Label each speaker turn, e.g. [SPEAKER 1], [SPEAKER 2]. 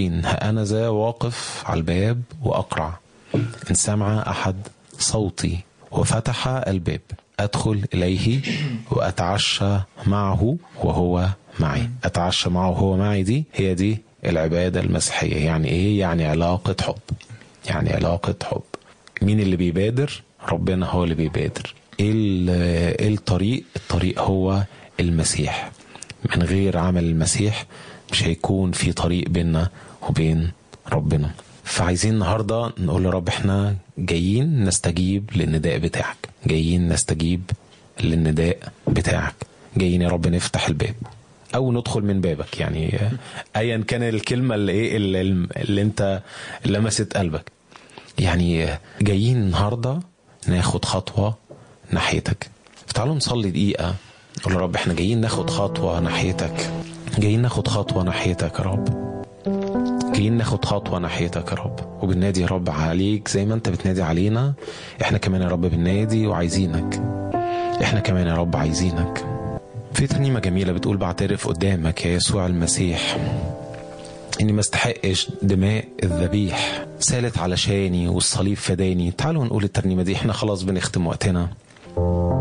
[SPEAKER 1] 20 ها أنا ذا واقف على الباب وأقرع إن سمع أحد صوتي وفتح الباب أدخل إليه وأتعشى معه وهو معي أتعشى معه وهو معي دي هي دي العبادة المسيحية يعني إيه؟ يعني علاقة حب يعني علاقة حب مين اللي بيبادر؟ ربنا هو اللي بيبادر إيه ال- إيه الطريق؟ الطريق هو المسيح من غير عمل المسيح مش هيكون في طريق بيننا وبين ربنا فعايزين النهارده نقول لرب احنا جايين نستجيب للنداء بتاعك جايين نستجيب للنداء بتاعك جايين يا رب نفتح الباب او ندخل من بابك يعني ايا كان الكلمه اللي ايه اللي, اللي انت لمست قلبك يعني جايين النهارده ناخد خطوه ناحيتك فتعالوا نصلي دقيقه نقول يا رب احنا جايين ناخد خطوه ناحيتك جايين ناخد خطوه ناحيتك يا رب جايين ناخد خطوة ناحيتك يا رب وبنادي يا رب عليك زي ما انت بتنادي علينا احنا كمان يا رب بننادي وعايزينك احنا كمان يا رب عايزينك في ترنيمة جميلة بتقول بعترف قدامك يا يسوع المسيح اني ما استحقش دماء الذبيح سالت علشاني والصليب فداني تعالوا نقول الترنيمة دي احنا خلاص بنختم وقتنا